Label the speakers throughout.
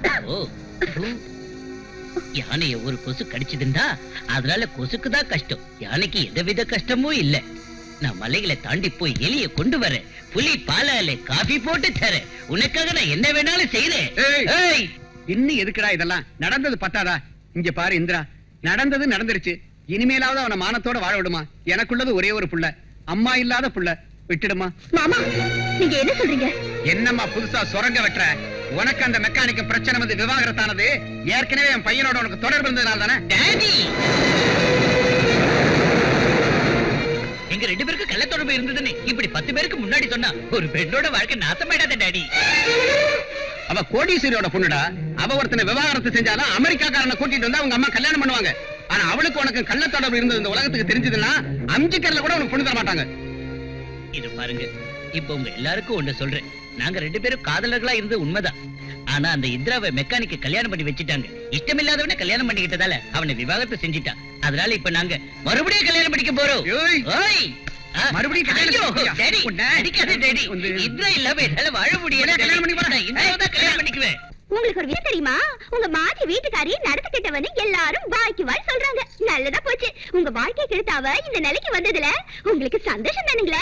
Speaker 1: ஓ ஓ. யானைய ஒரு கொசு கடிச்சதுண்டா அதனால கொசுக்கு தான் கஷ்டம் யானைக்கு எந்தவித கஷ்டமும் இல்ல நான் மலைகளை தாண்டி போய் எலிய கொண்டு வரேன் புலி பாலால காபி போட்டு தரேன் உனக்காக நான் என்ன வேணாலும் செய்யறேன்
Speaker 2: ஏய்.
Speaker 1: ஏய்
Speaker 2: இன்னும் எதுக்குடா இதெல்லாம் நடந்தது பத்தாதா இங்க பாரு இந்திரா நடந்தது நடந்துருச்சு இனிமேலாவது அவன மானத்தோட வாழ விடுமா எனக்குள்ளது ஒரே ஒரு புள்ள அம்மா இல்லாத புள்ள விட்டுடுமா
Speaker 3: மாமா நீங்க என்ன சொல்றீங்க
Speaker 2: என்னம்மா புதுசா சுரங்க வெட்டுற உனக்கு அந்த மெக்கானிக் பிரச்சனை வந்து விவாகரத்தானது ஏற்கனவே என் பையனோட உனக்கு தொடர்பு இருந்ததுனால தானே
Speaker 1: டாடி எங்க ரெண்டு பேருக்கு கள்ள தொடர்பு இருந்ததுன்னு இப்படி பத்து பேருக்கு முன்னாடி சொன்னா ஒரு பெண்ணோட வாழ்க்கை நாசமாயிடாத டாடி
Speaker 2: அவ கோடீஸ்வரியோட பொண்ணுடா அவ ஒருத்தனை விவாகரத்து செஞ்சாலும் அமெரிக்காக்காரனை கூட்டிட்டு வந்தா அவங்க அம்மா கல்யாணம் பண்ணுவாங்க ஆனா அவளுக்கு உனக்கு கள்ள தொடர்பு இருந்தது இந்த உலகத்துக்கு தெரிஞ்சதுன்னா அம்ஜிக்கர்ல கூட உனக்கு பொண்ணு தர மாட்டாங்க
Speaker 1: இது பாருங்க இப்ப உங்க எல்லாருக்கும் ஒண்ணு சொல்றேன் நாங்க ரெண்டு பேரும் காதலர்களா இருந்தது உண்மைதான் ஆனா அந்த இந்திராவை மெக்கானிக்க கல்யாணம் பண்ணி வச்சுட்டாங்க இஷ்டமில்லாதவனை கல்யாணம் பண்ணிக்கிட்டதால அவனை விவாகரத்து செஞ்சுட்டான் அதனால இப்ப நாங்க மறுபடியும் கல்யாணம் பண்ணிக்க போறோம்
Speaker 2: ஏய்.
Speaker 1: ஓய். ஆ,
Speaker 2: மறுபடியும் கல்யாணம்
Speaker 1: ஐயோ,
Speaker 2: பண்ணிக்கிறியா?
Speaker 1: டாடி,
Speaker 2: உன்னை-
Speaker 1: அடிக்காத டாடி.
Speaker 2: வந்து-
Speaker 1: இந்திரா இல்லாம என்னால வாழ முடியல
Speaker 2: உன்னை கல்யாணம் பண்ணி போறேன்.
Speaker 1: நான் இந்திராவை தான் கல்யாணம் பண்ணிக்குவேன்
Speaker 3: உங்களுக்கு ஒரு விஷயம் தெரியுமா உங்க மாற்றி வீட்டுக்காரி நடத்து கிட்டவன்னு எல்லாரும் வாய்க்கு வாய் சொல்றாங்க நல்லதா போச்சு உங்க வாழ்க்கை கெடுத்தாவ இந்த நிலைக்கு வந்ததுல உங்களுக்கு சந்தோஷம் தானுங்களே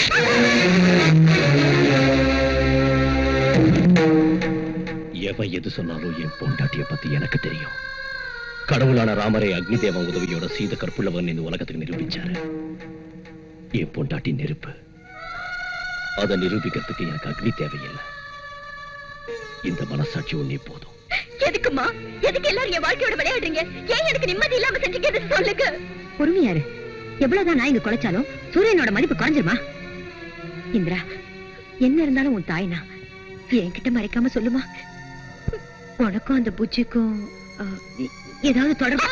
Speaker 4: எவன் எது சொன்னாலும் என் பொண்டாட்டிய பத்தி எனக்கு தெரியும் கடவுளான ராமரை அக்னி தேவன் உதவியோட சீத கற்புள்ளவன் இந்த உலகத்துக்கு நிரூபிச்சாரு என் பொண்டாட்டி நெருப்பு அதை நிரூபிக்கிறதுக்கு எனக்கு அக்னி தேவையில்லை இந்த மனசாட்சி ஒன்னே போதும்
Speaker 3: எதுக்குமா எதுக்கு எல்லாரும் என் வாழ்க்கையோட விளையாடுறீங்க ஏன் எனக்கு நிம்மதி இல்லாம செஞ்சீங்க அதை சொல்லுங்க பொறுமையாரு எவ்வளவுதான் நான் இங்க குலைச்சாலும் சூரியனோட மதிப்பு குறைஞ்சிருமா இந்திரா என்ன இருந்தாலும் உன் தாய்னா என்கிட்ட மறைக்காம சொல்லுமா உனக்கும் அந்த புச்சிக்கும் அஹ், ஏதாவது தொடர்பு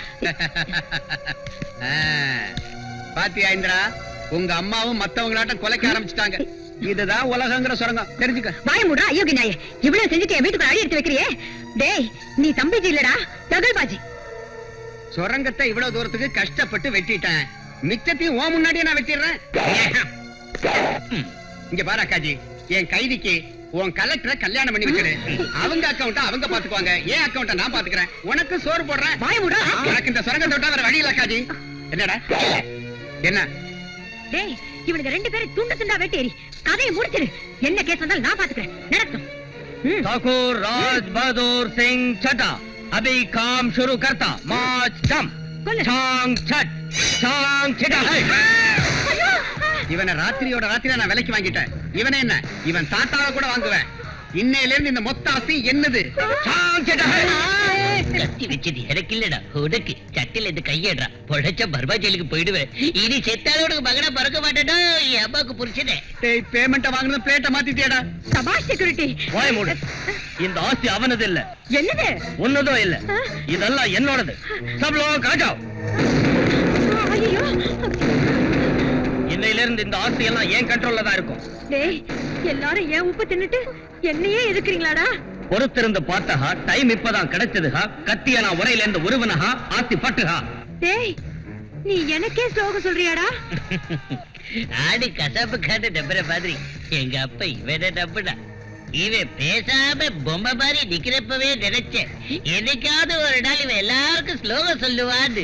Speaker 2: ஆ, பாத்தியா இந்திரா உங்க அம்மாவும் மத்தவங்களாட்டம் கொலைக்க ஆரம்பிச்சுட்டாங்க இதுதான் உலகங்கிற சுரங்கம் தெரிஞ்சுக்க
Speaker 3: வாய மூடா அயோகி நாயே இவ்வளவு செஞ்சுட்டு என் வீட்டுக்கு அடி எடுத்து வைக்கிறியே டேய் நீ தம்பிஜி இல்லடா தகல்பாஜி
Speaker 2: சுரங்கத்தை இவ்வளவு தூரத்துக்கு கஷ்டப்பட்டு வெட்டிட்டேன் மிச்சத்தையும் ஓ முன்னாடியே நான் வெட்டிடுறேன் இங்க பாரு அக்காஜி என் கைதிக்கு உன் கலெக்டரை கல்யாணம் பண்ணி வச்சிரு அவங்க அக்கவுண்ட அவங்க பாத்துக்குவாங்க என் அக்கவுண்ட நான் பாத்துக்கிறேன் உனக்கு சோறு போடுறேன்
Speaker 3: வாய மூடா
Speaker 2: உனக்கு இந்த சுரங்கத்தை விட்டா வேற வழி இல்ல அக்காஜி என்னடா என்ன
Speaker 3: டேய் இவனுக்கு ரெண்டு பேரும் துண்டு துண்டா வெட்டேரி கதையை முடிச்சிரு என்ன கேஸ் வந்தாலும் நான் பாத்துக்கிறேன் நடக்கும் ம்.
Speaker 1: ठाकुर राज बहादुर सिंह छठा अभी काम शुरू करता मार्च दम
Speaker 3: கொல்லு.
Speaker 1: छांग छठ छांग छिटा है
Speaker 2: இவனை ராத்திரியோட ராத்திரியா நான் விலைக்கு வாங்கிட்டேன் இவனே என்ன இவன் தாத்தாவை கூட வாங்குவேன் இன்னையில இருந்து இந்த மொத்த ஆஸ்தி என்னது
Speaker 1: छांग छिटा है கத்தி வச்சது எனக்கு இல்லடா உனக்கு சட்டில இருந்து கையேடுறா பொழைச்ச பர்மா ஜெயிலுக்கு போயிடுவேன் இனி செத்தாலோட மகனா பறக்க மாட்டேடா என் அம்மாவுக்கு புரிச்சதே
Speaker 2: டேய் பேமெண்ட்டை வாங்குனது பிளேட்டை மாத்திட்டியடா
Speaker 3: சபாஷ் செக்யூரிட்டி
Speaker 1: வாய மூடு இந்த ஆஸ்தி அவனது இல்ல
Speaker 3: என்னது
Speaker 1: உன்னதும் இல்ல இதெல்லாம் என்னோடது சப் லோக காட்டாவ்
Speaker 3: ஐயோ
Speaker 1: இன்னையில இருந்து இந்த ஆஸ்தி எல்லாம் என் கண்ட்ரோல்ல தான் இருக்கும்
Speaker 3: டேய் எல்லாரும் ஏன் உப்பு தின்னுட்டு என்னையே எதுக்குறீங்களாடா
Speaker 1: பொறுத்திருந்து பார்த்தஹா டைம் இப்பதான் கிடைச்சதுஹா கத்திய நான் உரையில இருந்து உருவனஹா ஆஸ்தி பட்டுஹா
Speaker 3: டேய் நீ எனக்கே ஸ்லோகம் சொல்றியாடா
Speaker 1: ஆடி கசப்பு காட்டு நம்புற மாதிரி எங்க அப்பா இவனை நம்புனா இவன் பேசாம பொம்மை மாதிரி நிக்கிறப்பவே நினைச்சேன் என்னைக்காவது ஒரு நாள் இவன் எல்லாருக்கும் ஸ்லோகம் சொல்லுவான்னு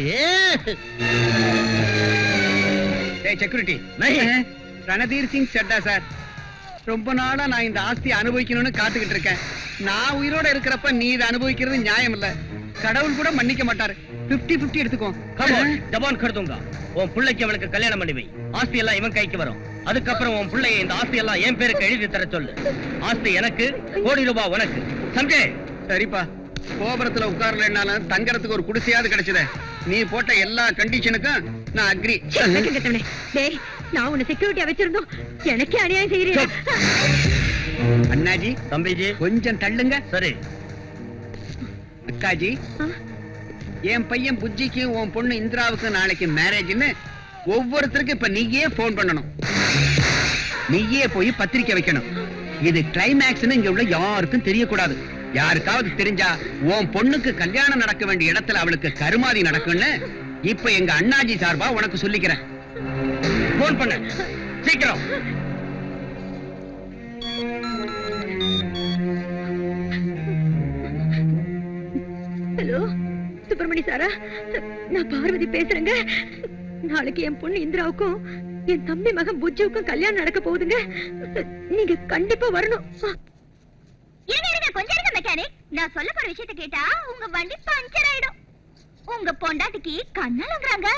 Speaker 2: டேய் செக்யூரிட்டி
Speaker 1: நஹி.
Speaker 2: ரணதீர் சிங் செட்டா சார் ரொம்ப நாளா நான் இந்த ஆஸ்தியை அனுபவிக்கணும்னு காத்துக்கிட்டு இருக்கேன் நான் உயிரோட இருக்கிறப்ப நீ இதை அனுபவிக்கிறது நியாயம் இல்ல கடவுள் கூட மன்னிக்க மாட்டாரு 50 50 எடுத்துக்கோ
Speaker 1: ஜபான் கருதுங்க உன் பிள்ளைக்கு அவளுக்கு கல்யாணம் பண்ணி வை ஆஸ்தி எல்லாம் இவன் கைக்கு வரும் அதுக்கப்புறம் உன் பிள்ளைய இந்த ஆஸ்தி எல்லாம் என் பேருக்கு எழுதி தர சொல்லு ஆஸ்தி எனக்கு கோடி ரூபாய் உனக்கு சம்ஜே
Speaker 2: சரிப்பா கோபுரத்துல உட்காரலனாலும் தங்கறதுக்கு ஒரு குடிசையாவது கிடைச்சதே நீ போட்ட எல்லா கண்டிஷனுக்கும் நான் அக்ரி
Speaker 3: டேய் நான் உன்னை செக்யூரிட்டியா வச்சிருந்தோம் எனக்கே அநியாயம் செய்யறியா
Speaker 2: அண்ணாஜி
Speaker 1: தம்பிஜி
Speaker 2: கொஞ்சம் தள்ளுங்க
Speaker 1: சரி
Speaker 2: அக்காஜி என் பையன் புஜ்ஜிக்கு உன் பொண்ணு இந்திராவுக்கு நாளைக்கு மேரேஜ்னு ஒவ்வொருத்தருக்கும் இப்ப நீயே போன் பண்ணணும் நீயே போய் பத்திரிக்கை வைக்கணும் இது கிளைமேக்ஸ்னு இங்க உள்ள யாருக்கும் தெரியக்கூடாது யாருக்காவது தெரிஞ்சா உன் பொண்ணுக்கு கல்யாணம் நடக்க வேண்டிய இடத்துல அவளுக்கு கருமாதி நடக்கும்னு இப்ப எங்க அண்ணாஜி சார்பா உனக்கு சொல்லிக்கிறேன்
Speaker 1: போன் பண்ணு சீக்கிரம்
Speaker 3: ஹலோ சுப்பிரமணி சாரா நான் பார்வதி பேசுறேங்க நாளைக்கு என் பொண்ணு இந்திராவுக்கும் என் தம்பி மகன் புஜ்ஜுவுக்கும் கல்யாணம் நடக்க போகுதுங்க நீங்க கண்டிப்பா வரணும்
Speaker 5: இருங்க இருங்க கொஞ்சம் இருங்க மெக்கானிக் நான் சொல்ல போற விஷயத்த கேட்டா உங்க வண்டி பஞ்சர் ஆயிடும் உங்க பொண்டாட்டிக்கு கண்ணலங்கிறாங்க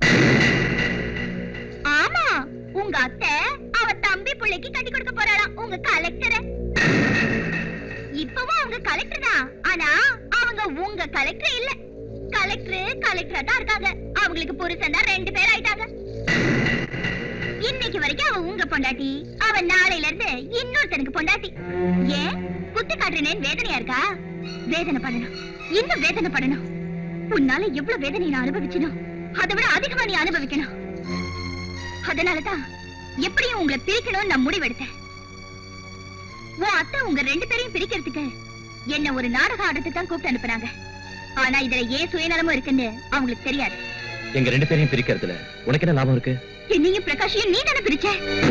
Speaker 5: ஆமா உங்க அத்தை அவ தம்பி பிள்ளைக்கு கட்டி கொடுக்க போறாளாம் உங்க கலெக்டரை இப்பவும் அவங்க கலெக்டர் தான் ஆனா அவங்க உங்க கலெக்டர் இல்ல கலெக்டர் கலெக்டரா தான் இருக்காங்க அவங்களுக்கு புருஷன் தான் ரெண்டு பேர் ஆயிட்டாங்க இன்னைக்கு வரைக்கும் அவ உங்க பொண்டாட்டி அவ நாளையில இருந்து இன்னொருத்தனுக்கு பொண்டாட்டி ஏன் குத்து காட்டுறேன்னு வேதனையா இருக்கா வேதனை பண்ணணும் இன்னும் வேதனை பண்ணணும் உன்னால எவ்வளவு வேதனை நான் அனுபவிச்சனோ அதை விட அதிகமா நீ அனுபவிக்கணும் அதனாலதான் எப்படியும் உங்களை பிரிக்கணும்னு நான் முடிவெடுத்தேன் உன் அத்தை உங்க ரெண்டு பேரையும் பிரிக்கிறதுக்கு என்ன ஒரு நாடகம் ஆடத்துக்கு தான் கூப்பிட்டு அனுப்புறாங்க ஆனா இதுல ஏன் சுயநலமும் இருக்குன்னு அவங்களுக்கு தெரியாது
Speaker 4: எங்க ரெண்டு பேரையும் பிரிக்கிறதுல உனக்கு என்ன லாபம் இருக்கு
Speaker 5: என்னையும் பிரகாஷையும் நீ தானே பிரிச்ச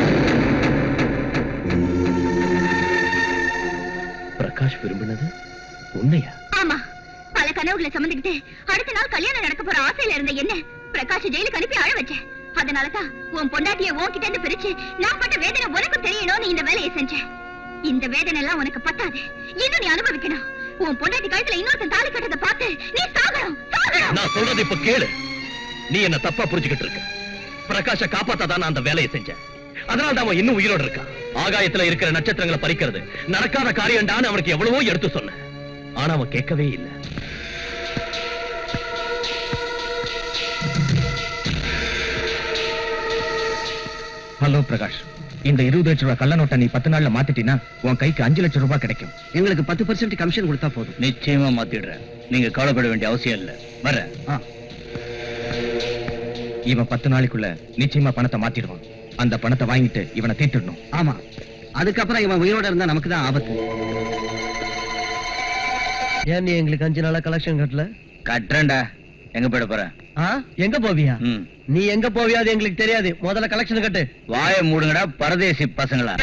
Speaker 4: பிரகாஷ் விரும்பினது உண்மையா
Speaker 5: ஆமா பல கனவுகளை சுமந்துக்கிட்டு அடுத்த நாள் கல்யாணம் நடக்க போற ஆசையில இருந்த என்ன பிரகாஷ் ஜெயிலுக்கு அனுப்பி அழ வச்சேன் அதனாலதான் உன் பொண்டாட்டிய உன்கிட்ட இருந்து பிரிச்சு நான் பட்ட வேதனை உனக்கும் தெரியணும்னு இந்த வேலையை செஞ்சேன் இந்த வேதனை எல்லாம் உனக்கு பத்தாது இன்னும் நீ அனுபவிக்கணும் உன் பொண்டாட்டி கழுத்துல இன்னொருத்தன் தாலி கட்டதை பார்த்து நீ சாகணும் சாகணும்
Speaker 4: நான் சொல்றது இப்ப கேளு நீ என்ன தப்பா புரிஞ்சுக்கிட்டு இருக்க பிரகாஷ காப்பாத்தாதான் நான் அந்த வேலையை செஞ்சேன் அதனால தான் அவன் இன்னும் உயிரோட இருக்கான் ஆகாயத்துல இருக்கிற நட்சத்திரங்களை பறிக்கிறது நடக்காத காரியம்டான்னு அவனுக்கு எவ்வளவோ எடுத்து சொன்னேன் ஆனா அவன் கேட்கவே இல்லை
Speaker 6: ஹலோ பிரகாஷ் இந்த இருபது லட்சம் ரூபாய் கள்ள நோட்டை நீ பத்து நாள்ல மாத்திட்டீன்னா உன் கைக்கு அஞ்சு லட்சம் ரூபாய் கிடைக்கும்
Speaker 2: எங்களுக்கு பத்து பர்சன்ட் கமிஷன் கொடுத்தா போதும்
Speaker 6: நிச்சயமா மாத்திடுறேன் நீங்க கவலைப்பட வேண்டிய அவசியம் இல்ல வர இவன் பத்து நாளைக்குள்ள நிச்சயமா பணத்தை மாத்திடுவான் அந்த பணத்தை வாங்கிட்டு இவனை தீர்த்துடணும்
Speaker 2: ஆமா அதுக்கப்புறம் இவன் உயிரோட இருந்தா நமக்கு தான் ஆபத்து
Speaker 6: ஏன் நீ எங்களுக்கு அஞ்சு நாளா கலெக்ஷன் கட்டல கட்டுறேன்டா எங்க போயிட போற
Speaker 2: எங்க போவியா
Speaker 6: ம்.
Speaker 2: நீ எங்க போவியா அது எங்களுக்கு தெரியாது முதல்ல கலெக்ஷன் கட்டு
Speaker 6: வாயை மூடுங்கடா பரதேசி பசங்களா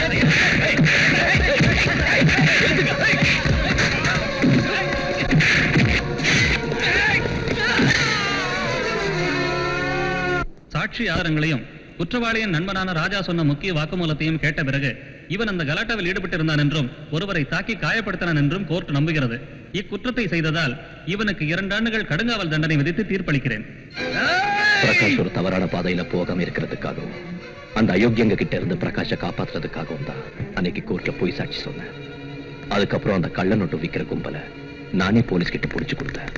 Speaker 7: சாட்சி ஆதாரங்களையும் குற்றவாளியின் நண்பனான ராஜா சொன்ன முக்கிய வாக்குமூலத்தையும் கேட்ட பிறகு இவன் அந்த கலாட்டாவில் ஈடுபட்டிருந்தான் என்றும் ஒருவரை தாக்கி காயப்படுத்தினான் என்றும் கோர்ட் நம்புகிறது இக்குற்றத்தை செய்ததால் இவனுக்கு இரண்டு ஆண்டுகள் கடுங்காவல் தண்டனை விதித்து தீர்ப்பளிக்கிறேன்
Speaker 4: பிரகாஷ் ஒரு தவறான பாதையில போகாம இருக்கிறதுக்காகவும் அந்த அயோக்கியங்க கிட்ட இருந்து பிரகாஷ காப்பாத்துறதுக்காகவும் தான் அன்னைக்கு கோர்ட்ல போய் சாட்சி சொன்னேன் அதுக்கப்புறம் அந்த கள்ள நோட்டு விக்கிற கும்பல நானே போலீஸ் கிட்ட புடிச்சு கொடுத்தேன்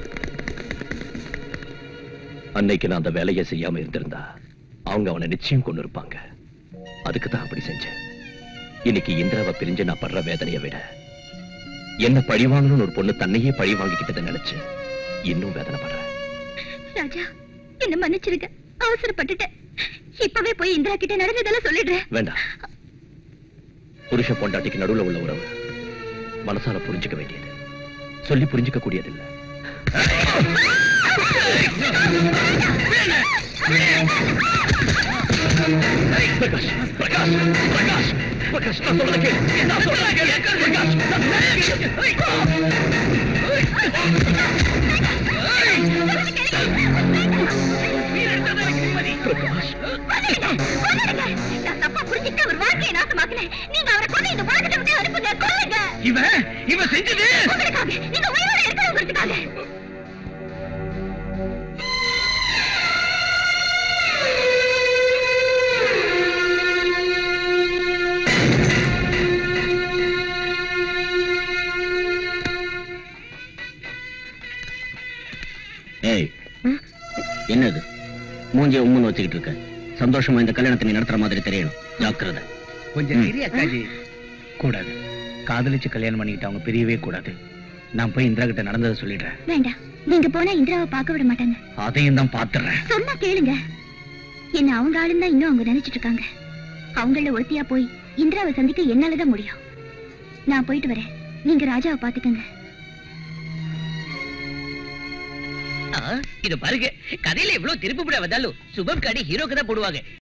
Speaker 4: அன்னைக்கு நான் அந்த வேலையை செய்யாம இருந்திருந்தா அவங்க அவனை நிச்சயம் கொண்டு இருப்பாங்க அதுக்கு தான் அப்படி செஞ்சேன் இன்னைக்கு இந்திராவை பிரிஞ்சு நான் படுற வேதனையை விட என்ன பழி வாங்கணும்னு ஒரு பொண்ணு தன்னையே பழி வாங்கிக்கிட்டதை நினைச்சு இன்னும் வேதனைப்படுறேன்
Speaker 5: ராஜா என்ன மன்னிச்சிருக்க அவசரப்பட்டுட்டேன் இப்பவே போய் இந்திரா கிட்ட நடந்ததெல்லாம் சொல்லிடுறேன்
Speaker 4: வேண்டாம் புருஷ பொண்டாட்டிக்கு நடுவுல உள்ள உறவு மனசால புரிஞ்சுக்க வேண்டியது சொல்லி புரிஞ்சுக்க கூடியதில்லை பிரகாஷ் பிரகாஷ் பிரகாஷ் பிரகாஷ் நான் சொல்றத கேளு நான் சொல்றத கேளு பிரகாஷ் நான் சொல்றத கேளு. பிரகாஷ்
Speaker 5: நான் தப்பா புரிஞ்சுக்கிட்டு அவர் வாழ்க்கையை நாசமாக்கினேன் நீங்க அவரை கொண்டு இந்த உலகத்தை விட்டு அனுப்புங்க கொல்லுங்க
Speaker 2: இவன் இவன் செஞ்சது
Speaker 5: உங்களுக்காக நீங்க உயிரோட இருக்கணுங்கிறதுக்காக
Speaker 6: ஏய் என்னது மூஞ்சிய உம்முன்னு வச்சுக்கிட்டு இருக்க சந்தோஷமா இந்த கல்யாணத்தை நீ நடத்துற மாதிரி தெரியணும் ஜாக்கிரதை
Speaker 2: கொஞ்சம்
Speaker 6: ம்.
Speaker 2: இரு அக்காஜி
Speaker 6: கூடாது காதலிச்சு கல்யாணம் பண்ணிக்கிட்டு அவங்க பிரியவே கூடாது நான் போய் இந்திரா கிட்ட நடந்ததை சொல்லிடுறேன்
Speaker 5: வேண்டாம் நீங்க போனா இந்திராவை பார்க்க விட மாட்டாங்க
Speaker 6: அதையும் தான் பாத்துறேன்
Speaker 5: சொன்னா கேளுங்க என்ன அவங்க ஆளுன்னு தான் இன்னும் அவங்க நினைச்சிட்டு இருக்காங்க அவங்கள ஒருத்தியா போய் இந்திராவை சந்திக்க என்னாலதான் முடியும் நான் போயிட்டு வரேன் நீங்க ராஜாவை பாத்துக்கங்க
Speaker 1: ஆ, இது பாருங்க கதையில எவ்வளவு திருப்பு வந்தாலும் சுபம் காடி ஹீரோக்கு தான் போடுவாங்க